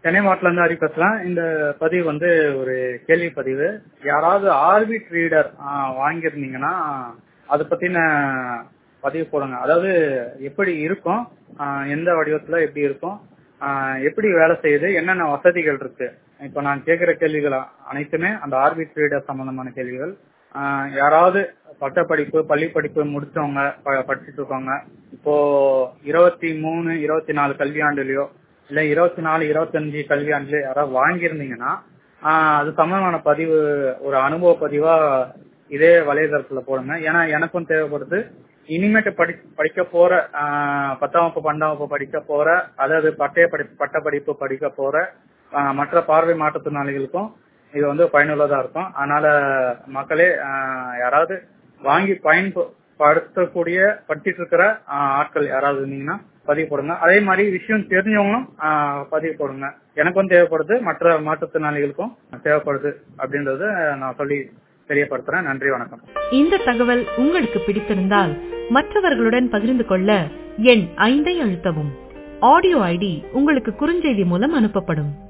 சென்னை மாவட்டத்துல இருந்து ஹரி பேசலாம் இந்த பதிவு வந்து ஒரு கேள்வி பதிவு யாராவது ஆர்பிட் ரீடர் வாங்கியிருந்தீங்கன்னா அதை பத்தின பதிவு போடுங்க அதாவது எப்படி இருக்கும் ஆஹ் எந்த வடிவத்துல எப்படி இருக்கும் ஆஹ் எப்படி வேலை செய்யுது என்னென்ன வசதிகள் இருக்கு இப்ப நான் கேட்கிற கேள்விகள் அனைத்துமே அந்த ஆர்பிட் ரீடர் சம்பந்தமான கேள்விகள் ஆஹ் யாராவது பட்டப்படிப்பு பள்ளி படிப்பு முடிச்சவங்க ப- படிச்சுட்டு இருக்கவங்க இப்போ இருபத்தி மூணு இருபத்தி நாலு கல்வியாண்டுலயோ இல்ல இருபத்தி நாலு இருபத்தஞ்சு கல்வியாண்டுலயோ யாராவது வாங்கியிருந்தீங்கன்னா ஆஹ் அது சம்பந்தமான பதிவு ஒரு அனுபவ பதிவா இதே வலைதளத்துல போடுங்க ஏன்னா எனக்கும் தேவைப்படுது இனிமேட்டு படி படிக்க போற ஆஹ் பத்தாம் வகுப்பு பன்னெண்டாம் வகுப்பு படிக்க போற அதாவது பட்டய படி பட்ட படிப்பு படிக்க போற ஆஹ் மற்ற பார்வை மாற்றுத்திறனாளிகளுக்கும் இது வந்து பயனுள்ளதா இருக்கும் அதனால மக்களே ஆஹ் யாராவது வாங்கி பயன்படுத்தக்கூடிய படிச்சிட்டு இருக்கிற ஆஹ் ஆட்கள் யாராவது இருந்தீங்கன்னா பதிவு போடுங்க அதே மாதிரி விஷயம் தெரிஞ்சவங்களும் ஆஹ் பதிவு போடுங்க எனக்கும் தேவைப்படுது மற்ற மாற்றுத்திறனாளிகளுக்கும் தேவைப்படுது அப்படின்றத நான் சொல்லி தெரியப்படுத்துறேன் நன்றி வணக்கம் இந்த தகவல் உங்களுக்கு பிடித்திருந்தால் மற்றவர்களுடன் பகிர்ந்து கொள்ள எண் ஐந்தை அழுத்தவும் ஆடியோ ஐடி உங்களுக்கு குறுஞ்செய்தி மூலம் அனுப்பப்படும்